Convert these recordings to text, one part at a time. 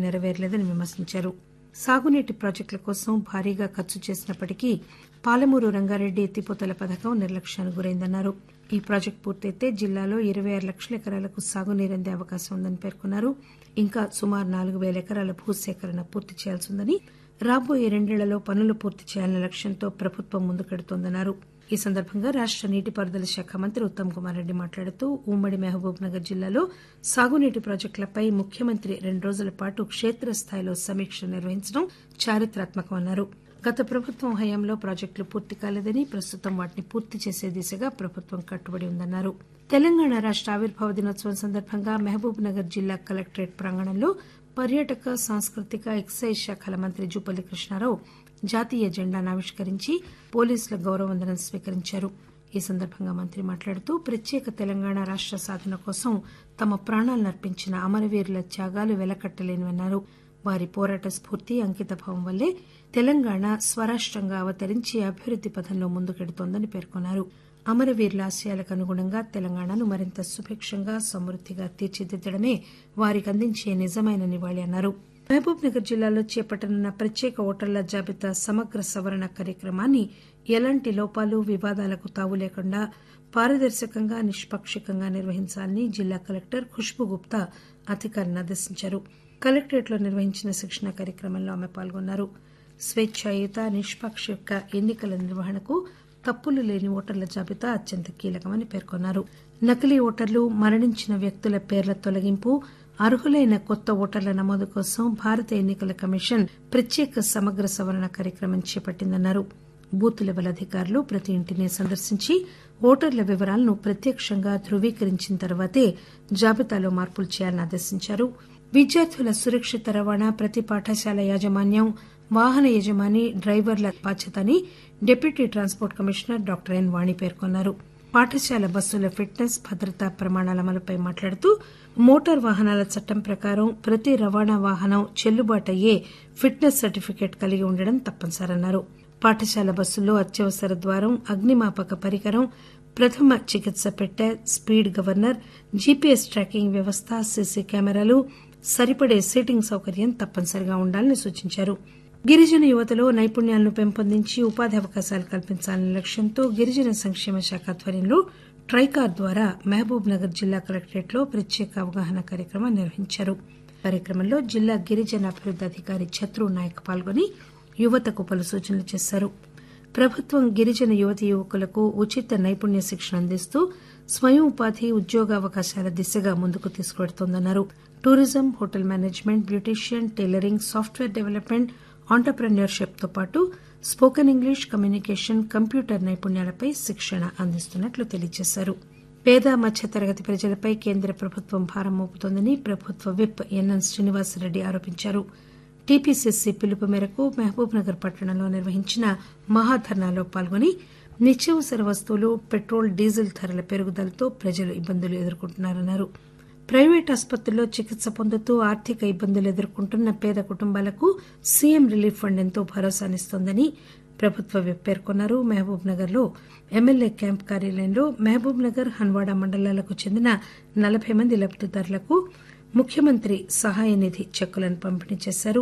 నెరవేరలేదని విమర్శించారు సాగునీటి ప్రాజెక్టుల కోసం భారీగా ఖర్చు చేసినప్పటికీ పాలమూరు రంగారెడ్డి ఎత్తిపోతల పథకం నిర్లక్ష్యానికి గురైందన్నారు ఈ ప్రాజెక్టు పూర్తయితే జిల్లాలో ఇరవై ఆరు లక్షల ఎకరాలకు సాగునీరు అందే అవకాశం ఉందని పేర్కొన్నారు ఇంకా సుమారు నాలుగు పేల ఎకరాల భూసేకరణ పూర్తి చేయాల్సి ఉందని రాబోయే రెండేళ్లలో పనులు పూర్తి చేయాలనే లక్ష్యంతో ప్రభుత్వం ముందుకెడుతోందన్నారు ఈ సందర్భంగా రాష్ట నీటిపారుదల శాఖ మంత్రి ఉత్తమ్ కుమార్ రెడ్డి మాట్లాడుతూ ఉమ్మడి మహబూబ్ నగర్ జిల్లాలో సాగునీటి ప్రాజెక్టులపై ముఖ్యమంత్రి రెండు రోజుల పాటు క్షేత్రస్థాయిలో సమీక్ష నిర్వహించడం చారిత్రాత్మకమన్నారు గత ప్రభుత్వం హయాంలో ప్రాజెక్టులు పూర్తి కాలేదని ప్రస్తుతం వాటిని పూర్తి చేసే దిశగా ప్రభుత్వం కట్టుబడి ఉందన్నారు తెలంగాణ రాష్ట ఆవిర్భావ దినోత్సవం సందర్భంగా మహబూబ్ నగర్ జిల్లా కలెక్టరేట్ ప్రాంగణంలో పర్యాటక సాంస్కృతిక ఎక్సైజ్ శాఖల మంత్రి జూపల్లి కృష్ణారావు జాతీయ జెండాను ఆవిష్కరించి పోలీసుల గౌరవవందనం స్వీకరించారు ఈ సందర్భంగా మంత్రి మాట్లాడుతూ ప్రత్యేక తెలంగాణ రాష్ట సాధన కోసం తమ ప్రాణాలను అర్పించిన అమరవీరుల త్యాగాలు వెలకట్టలేనివన్నారు వారి పోరాట స్ఫూర్తి అంకితభావం వల్లే తెలంగాణ స్వరాష్టంగా అవతరించి అభివృద్ది పథంలో ముందుకెడుతోందని పేర్కొన్నారు అమరవీరుల ఆశయాలకు అనుగుణంగా తెలంగాణను మరింత సుభిక్షంగా సమృద్దిగా తీర్చిదిద్దడమే వారికి అందించే నిజమైన నివాళి అన్నారు మహబూబ్ నగర్ జిల్లాలో చేపట్టనున్న ప్రత్యేక ఓటర్ల జాబితా సమగ్ర సవరణ కార్యక్రమాన్ని ఎలాంటి లోపాలు వివాదాలకు తావు లేకుండా పారదర్శకంగా నిష్పాక్షికంగా నిర్వహించాలని జిల్లా కలెక్టర్ ఖుష్బు గుప్తా అధికారులను ఆదేశించారు కలెక్టరేట్లో నిర్వహించిన శిక్షణ కార్యక్రమంలో ఆమె పాల్గొన్నారు స్వేచ్ఛాయుత నిష్పాక్షిక ఎన్నికల నిర్వహణకు తప్పులు లేని ఓటర్ల జాబితా అత్యంత కీలకమని పేర్కొన్నారు నకిలీ ఓటర్లు మరణించిన వ్యక్తుల పేర్ల తొలగింపు అర్హులైన కొత్త ఓటర్ల నమోదు కోసం భారత ఎన్నికల కమిషన్ ప్రత్యేక సమగ్ర సవరణ కార్యక్రమం చేపట్టిందన్నారు బూత్ లెవెల్ అధికారులు ప్రతి ఇంటిని సందర్శించి ఓటర్ల వివరాలను ప్రత్యక్షంగా ధృవీకరించిన తర్వాతే జాబితాలో మార్పులు చేయాలని ఆదేశించారు విద్యార్థుల సురక్షిత రవాణా ప్రతి పాఠశాల యాజమాన్యం వాహన యజమాని డ్రైవర్ల బాధ్యత అని deputy transport commissioner doctor N Vani పేర్కొన్నారు పాఠశాల బస్సుల ఫిట్నెస్ భద్రతా ప్రమాణాల అమలుపై మాట్లాడుతూ మోటార్ వాహనాల చట్టం ప్రకారం ప్రతి రవాణా వాహనం చెల్లుబాటు అయ్యే ఫిట్నెస్ సర్టిఫికేట్ కలిగి ఉండడం తప్పనిసరన్నారు పాఠశాల బస్సుల్లో అత్యవసర ద్వారం అగ్నిమాపక పరికరం ప్రథమ చికిత్స పెట్టె స్పీడ్ గవర్నర్ జీపీఎస్ ట్రాకింగ్ వ్యవస్థ సీసీ కెమెరాలు సరిపడే సీటింగ్ సౌకర్యం తప్పనిసరిగా ఉండాలని సూచించారు గిరిజన యువతలో నైపుణ్యాలను పెంపొందించి ఉపాధి అవకాశాలు కల్పించాలనే లక్ష్యంతో గిరిజన సంక్షేమ శాఖ ఆధ్వర్యంలో ట్రైకార్ ద్వారా మహబూబ్ నగర్ జిల్లా కలెక్టరేట్లో ప్రత్యేక అవగాహన కార్యక్రమం నిర్వహించారు కార్యక్రమంలో జిల్లా గిరిజన అభివృద్ది అధికారి ఛత్రు నాయక్ పాల్గొని యువతకు పలు సూచనలు చేశారు ప్రభుత్వం గిరిజన యువతీ యువకులకు ఉచిత నైపుణ్య శిక్షణ అందిస్తూ స్వయం ఉపాధి ఉద్యోగావకాశాల దిశగా ముందుకు తీసుకువెడుతోందన్నారు tourism hotel management beautician tailoring software development entrepreneurship తో పాటు స్పోకెన్ ఇంగ్లీష్ కమ్యూనికేషన్ కంప్యూటర్ నైపుణ్యాలపై శిక్షణ అందిస్తున్నట్లు తెలియజేశారు పేద మధ్యతరగతి ప్రజలపై కేంద్ర ప్రభుత్వం భారం మోపుతోందని ప్రభుత్వ విప్ ఎన్ఎన్ శ్రీనివాసరెడ్డి ఆరోపించారు టీపీసీసీ పిలుపు మేరకు మహబూబ్ నగర్ పట్టణంలో నిర్వహించిన మహాధర్నాలో పాల్గొని నిత్యావసర వస్తువులు పెట్రోల్ డీజిల్ ధరల పెరుగుదలతో ప్రజలు ఇబ్బందులు ఎదుర్కొంటున్నారన్నారు ప్రైవేట్ ఆసుపత్రుల్లో చికిత్స పొందుతూ ఆర్థిక ఇబ్బందులు ఎదుర్కొంటున్న పేద కుటుంబాలకు సీఎం రిలీఫ్ ఫండ్ ఎంతో భరోసానిస్తోందని ప్రభుత్వ విప్ పేర్కొన్నారు మహబూబ్ నగర్ లో ఎమ్మెల్యే క్యాంప్ కార్యాలయంలో మహబూబ్ నగర్ హన్వాడ మండలాలకు చెందిన నలబై మంది లబ్దిదారులకు ముఖ్యమంత్రి సహాయ నిధి చెక్కులను పంపిణీ చేశారు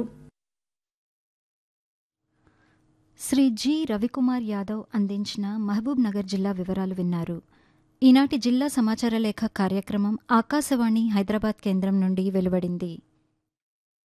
శ్రీ జి రవికుమార్ యాదవ్ అందించిన మహబూబ్ నగర్ జిల్లా వివరాలు విన్నారు ఈనాటి జిల్లా సమాచార లేఖ కార్యక్రమం ఆకాశవాణి హైదరాబాద్ కేంద్రం నుండి వెలువడింది